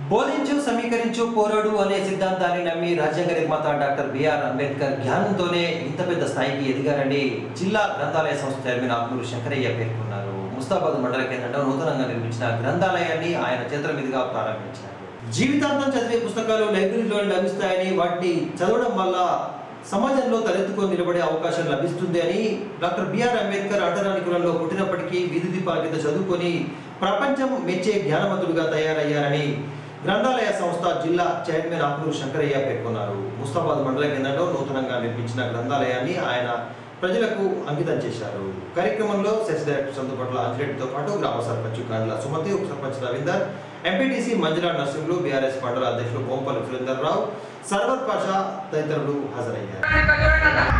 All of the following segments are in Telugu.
బోధించు సమీకరించు పోరాడు అనే సిద్ధాంతాన్ని నమ్మి రాజ్యాంగ నిర్మాత డాక్టర్ బిఆర్ అంబేద్కర్ జ్ఞానంతోనే ఇంత పెద్ద స్థాయికి ఎదిగారని జిల్లా గ్రంథాలయ సంస్థ చైర్మన్ ఆత్మూరు శంకరయ్య పేర్కొన్నారు ముస్తాబాద్ మండల కేంద్రంలో నూతనంగా నిర్మించిన గ్రంథాలయాన్ని ఆయన చేతుల మీదుగా ప్రారంభించారు జీవితాంతం చదివే పుస్తకాలు లైబ్రరీలో లభిస్తాయని వాటిని చదవడం వల్ల సమాజంలో తలెత్తుకొని నిలబడే అవకాశం లభిస్తుంది అని డాక్టర్ బిఆర్ అంబేద్కర్ అంటరాని కులంలో పుట్టినప్పటికీ వీధి దీపాల కింద చదువుకొని ప్రపంచం మెచ్చే జ్ఞానవంతుడిగా తయారయ్యారని గ్రంథాలయ సంస్థ జిల్లా చైర్మన్ ఆకునూరు శంకరయ్య పేర్కొన్నారు ముస్తాబాద్ మండల కేంద్రంలో నూతనంగా నిర్మించిన గ్రంథాలయాన్ని ఆయన ప్రజలకు అంకితం చేశారు కార్యక్రమంలో సెస్ డైరెక్టర్ సందుపట్ల అంజిరెడ్డితో పాటు గ్రామ సర్పంచ్ కాండ్ల సుమతి ఉప సర్పంచ్ రవీందర్ ఎంపీటీసీ మంజులా నర్సింహులు బీఆర్ఎస్ మండల అధ్యక్షులు బొంపల్లి సురేందర్ రావు సర్వర్ పాషా తదితరులు హాజరయ్యారు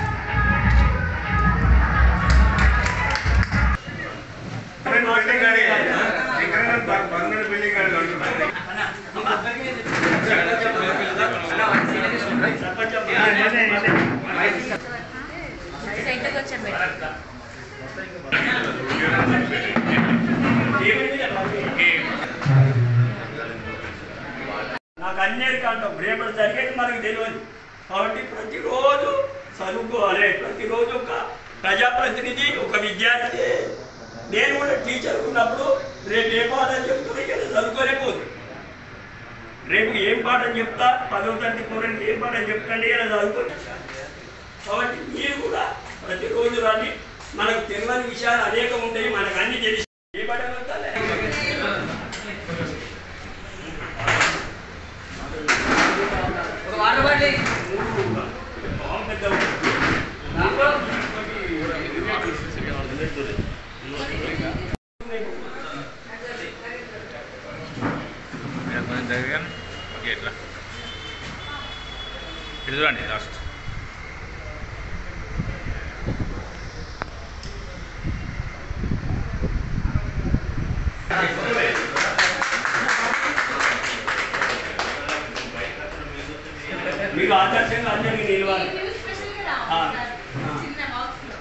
సైట్కి వచ్చాం మేడం నాకు అన్నిటికీ అంటాం రేపటి జరిగేది మనకు తెలియదు కాబట్టి ప్రతిరోజు చదువుకోవాలి ప్రతిరోజు ఒక ప్రజాప్రతినిధి ఒక విద్యార్థి నేను కూడా టీచర్ ఉన్నప్పుడు రేపు ఏ పాఠం చెప్తున్నా ఇక్కడ చదువుకోలేకపోదు రేపు ఏం పాఠం చెప్తా పదవ తరగతి కూరని ఏం పాఠం చెప్తాండి ఇలా చదువుకోండి కాబట్టి మీరు కూడా ప్రతిరోజు రాని మనకు తెలియని విషయాలు అనేకం ఉంటాయి మనకు అన్ని తెలిసి ఏ పాఠం చెప్తాలే కొంచెం జరగాను ఓకే ఇట్లా ఇటు చూడండి లాస్ట్ మీకు ఆదర్శంగా అందరికీ నిలవాలి ఆ. చిన్న బాక్స్ లో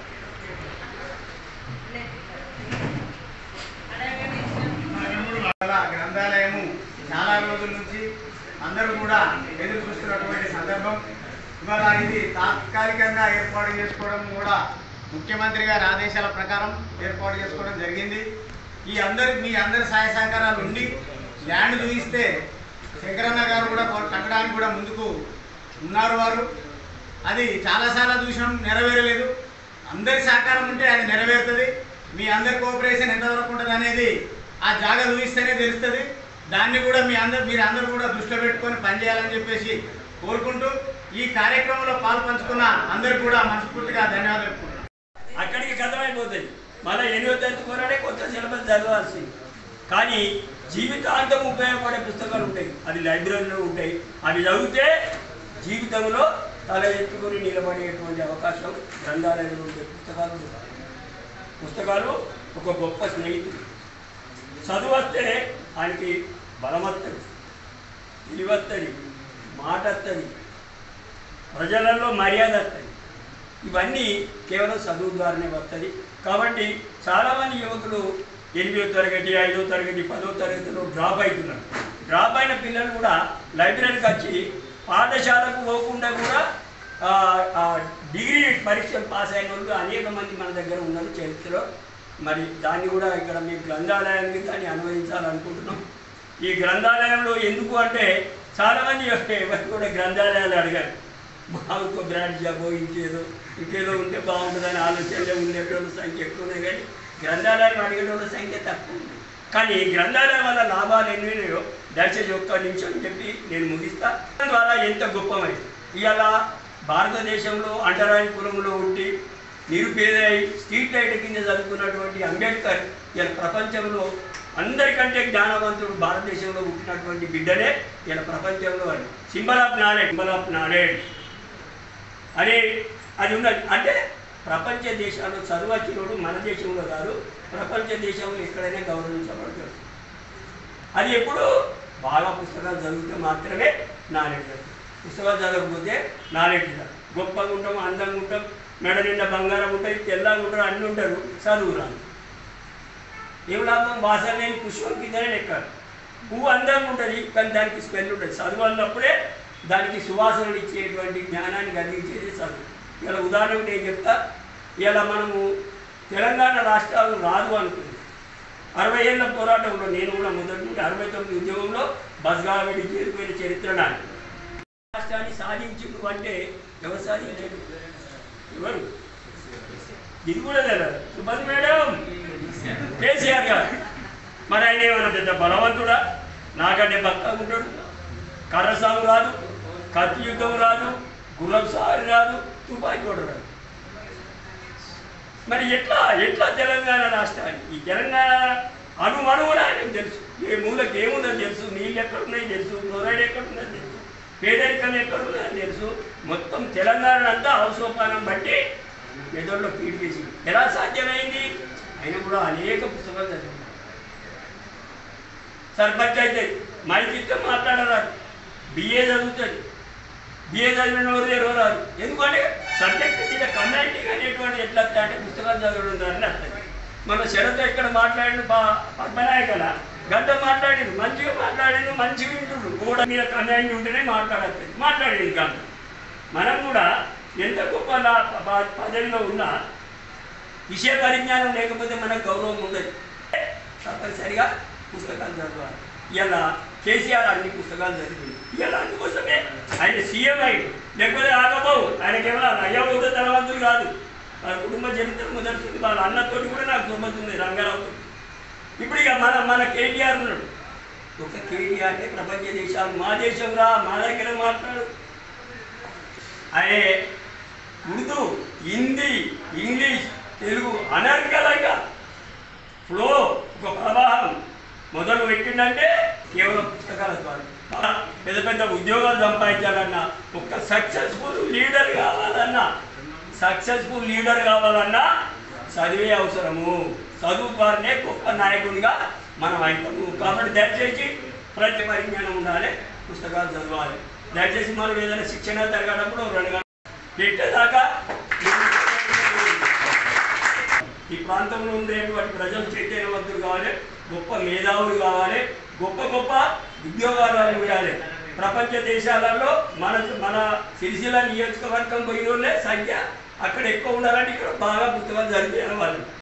అలా గ్రంథాలయము చాలా రోజుల నుంచి అందరూ కూడా ఎదురు చూస్తున్నటువంటి సందర్భం ఇవాళ ఇది తాత్కాలికంగా ఏర్పాటు చేసుకోవడం కూడా ముఖ్యమంత్రి గారి ఆదేశాల ప్రకారం ఏర్పాటు చేసుకోవడం జరిగింది ఈ అందరి మీ అందరి సహాయ సహకారాలు ఉండి ల్యాండ్ చూపిస్తే శంకరన్న గారు కూడా కొ- కట్టడానికి కూడా ముందుకు ఉన్నారు వారు అది చాలాసార్లు చూసినాం నెరవేరలేదు అందరి సహకారం ఉంటే అది నెరవేరుతుంది మీ అందరి కోఆపరేషన్ ఎంతవరకు ఉంటుంది అనేది ఆ జాగా చూపిస్తేనే తెలుస్తుంది దాన్ని కూడా మీ అందరు మీరు అందరూ కూడా దృష్టిలో పెట్టుకొని పనిచేయాలని చెప్పేసి కోరుకుంటూ ఈ కార్యక్రమంలో పాలు పంచుకున్న అందరికి కూడా మనస్ఫూర్తిగా ధన్యవాదాలు చెప్పుకుంటున్నాను అక్కడికి కథమైపోతుంది మళ్ళీ ఎనిమిదో తరగతి కొనాడే కొత్త సిలబస్ చదవాల్సింది కానీ జీవితాంతం ఉపయోగపడే పుస్తకాలు ఉంటాయి అది లైబ్రరీలో ఉంటాయి అవి చదివితే జీవితంలో తల ఎత్తుకొని నిలబడేటువంటి అవకాశం గ్రంథాలయంలో ఉండే పుస్తకాలు ఉంటాయి. పుస్తకాలు ఒక గొప్ప స్నేహితుడు చదువు వస్తే ఆయనకి బలం వస్తుంది విలువ వస్తుంది మాట వస్తుంది ప్రజలలో మర్యాద వస్తుంది ఇవన్నీ కేవలం చదువు ద్వారానే వస్తుంది కాబట్టి చాలామంది యువకులు ఎనిమిదో తరగతి ఐదో తరగతి పదో తరగతిలో డ్రాప్ అవుతున్నారు డ్రాప్ అయిన పిల్లలు కూడా లైబ్రరీకి వచ్చి పాఠశాలకు పోకుండా కూడా ఆ, ఆ, డిగ్రీ పరీక్షలు పాస్ అయిన వాళ్ళు అనేక మంది మన దగ్గర ఉన్నారు చరిత్రలో మరి దాన్ని కూడా ఇక్కడ మేము గ్రంథాలయానికి దాన్ని అనువదించాలనుకుంటున్నాం ఈ గ్రంథాలయంలో ఎందుకు అంటే చాలామంది ఎవరు కూడా గ్రంథాలయాలు అడిగారు మాకు బ్రాండ్ జాబో ఇంకేదో ఇంకేదో ఉంటే బాగుంటుందని ఆలోచనలో ఉండేటోళ్ళ సంఖ్య ఎక్కువనే కానీ గ్రంథాలయం అడిగేటోళ్ళ సంఖ్య తక్కువ ఉంది కానీ ఈ గ్రంథాలయం వల్ల లాభాలు ఎన్ని ఉన్నాయో దయచేసి ఒక్క నిమిషం చెప్పి నేను ముగిస్తా దాని ద్వారా ఎంత గొప్పమైంది ఇవాళ భారతదేశంలో అంటరాని కులంలో ఉండి నిరుపేదై స్ట్రీట్ లైట్ కింద చదువుకున్నటువంటి అంబేద్కర్ ఇలా ప్రపంచంలో అందరికంటే జ్ఞానవంతుడు భారతదేశంలో పుట్టినటువంటి బిడ్డనే ఇలా ప్రపంచంలో symbol of knowledge symbol of knowledge అనే అది ఉన్నది అంటే ప్రపంచ దేశాల్లో చదువచ్చినోడు మన దేశంలో కాదు ప్రపంచ దేశంలో ఎక్కడైనా గౌరవించబడతాడు అది ఎప్పుడు బాగా పుస్తకాలు చదివితే మాత్రమే నాలెడ్జ్ వస్తుంది. పుస్తకాలు చదవకపోతే నాలెడ్జ్ రాదు గొప్పగా ఉంటాం అందంగా ఉంటాం మెడ నిండా బంగారం ఉంటుంది తెల్లగా ఉంటారు అన్నీ ఉంటారు చదువు రాదు ఏం లాభం వాసన లేని పుష్పం కిందనే లెక్క పువ్వు అందంగా ఉంటుంది కానీ దానికి స్మెల్ ఉంటుంది చదువు అన్నప్పుడే దానికి సువాసనలు ఇచ్చేటువంటి జ్ఞానాన్ని కలిగించేది చదువు ఇలా ఉదాహరణకు నేను చెప్తా ఇలా మనము తెలంగాణ రాష్ట్రాలు రాదు అనుకుంది అరవై ఏళ్ళ పోరాటంలో నేను కూడా మొదటి నుండి అరవై తొమ్మిది ఉద్యోగంలో బస్గావెడి చేరిపోయిన చరిత్ర నాది రాష్ట్రాన్ని సాధించుడు అంటే ఎవరు సాధించారు ఎవరు ఇది కూడా తెలియదు సుభాష్ మేడం కేసీఆర్ గారు మరి ఆయన ఏమైనా పెద్ద బలవంతుడా నాకంటే బక్క ఉంటాడు కర్రసాగు రాదు కత్తి యుద్ధం రాదు గుర్రం సారి రాదు తుపాకి కూడా రాదు మరి ఎట్లా ఎట్లా తెలంగాణ రాష్ట్రాన్ని ఈ తెలంగాణ అణువణువున ఆయనకు తెలుసు ఏ మూలకి ఏముందో తెలుసు నీళ్ళు ఎక్కడున్నాయి తెలుసు క్లోరైడ్ ఎక్కడుందో తెలుసు పేదరికం ఎక్కడుందని తెలుసు మొత్తం తెలంగాణ అంతా అవసోపానం బట్టి మెదడులో ఫీడ్ చేసి ఎలా సాధ్యమైంది ఆయన కూడా అనేక పుస్తకాలు చదివారు సర్పంచ్ అయితే మైకిస్తే మాట్లాడరాదు బిఏ చదువుతుంది బిఏ చదివిన వారు ఎవరు రాదు ఎందుకంటే సబ్జెక్ట్ మీద కమాండింగ్ అనేటువంటి ఎట్లా వస్తాయి అంటే పుస్తకాలు చదవడం ద్వారా వస్తుంది మన శరత్ ఇక్కడ మాట్లాడిన బా పద్మనాయకల గంట మాట్లాడిండు మంచిగా మాట్లాడిండు మంచిగా వింటుండు కూడా మీద కమాండింగ్ ఉంటేనే మాట్లాడచ్చు మాట్లాడింది గంట మనం కూడా ఎంత గొప్ప నా- ప- పదవిలో ఉన్నా విషయ పరిజ్ఞానం లేకపోతే మనకు గౌరవం ఉండదు తప్పనిసరిగా పుస్తకాలు చదవాలి ఇలా కేసీఆర్ అన్ని పుస్తకాలు చదివింది ఇలా అందుకోసమే ఆయన సీఎం అయ్యి లేకపోతే ఆగబోవు ఆయనకి ఏమైనా అయ్యబోతే తలవంతులు కాదు వాళ్ళ కుటుంబ చరిత్ర మొదలుతుంది వాళ్ళ అన్నతోటి కూడా నాకు సంబంధం రంగారావుతో ఇప్పుడు ఇక మన మన కేటీఆర్ ఉన్నాడు ఒక కేటీఆర్ అంటే ప్రపంచ దేశాలు మా దేశం రా మా దగ్గర మాట్లాడు అదే ఉర్దూ హిందీ ఇంగ్లీష్ తెలుగు అనర్గలంగా ఫ్లో ఒక ప్రవాహం మొదలు పెట్టిందంటే కేవలం పుస్తకాల ద్వారా పెద్ద పెద్ద ఉద్యోగాలు సంపాదించాలన్నా ఒక సక్సెస్ఫుల్ లీడర్ కావాలన్నా సక్సెస్ఫుల్ లీడర్ కావాలన్నా చదివే అవసరము చదువు ద్వారానే గొప్ప నాయకుడిగా మనం అవుతాము కాబట్టి దయచేసి ప్రతి పరిజ్ఞానం ఉండాలి పుస్తకాలు చదవాలి దయచేసి మనం ఏదైనా శిక్షణ తరగడప్పుడు రెండు గంటలు పెట్టేదాకా ఈ ప్రాంతంలో ఉండేటువంటి ప్రజలు చైతన్యవంతులు కావాలి గొప్ప మేధావులు కావాలి గొప్ప గొప్ప ఉద్యోగాలు ఇవ్వాలి ప్రపంచ దేశాలలో మన మన సిరిసిల్ల నియోజకవర్గం పోయిన వాళ్ళే సంఖ్య అక్కడ ఎక్కువ ఉండాలంటే ఇక్కడ బాగా పుస్తకాలు జరిపే వాళ్ళు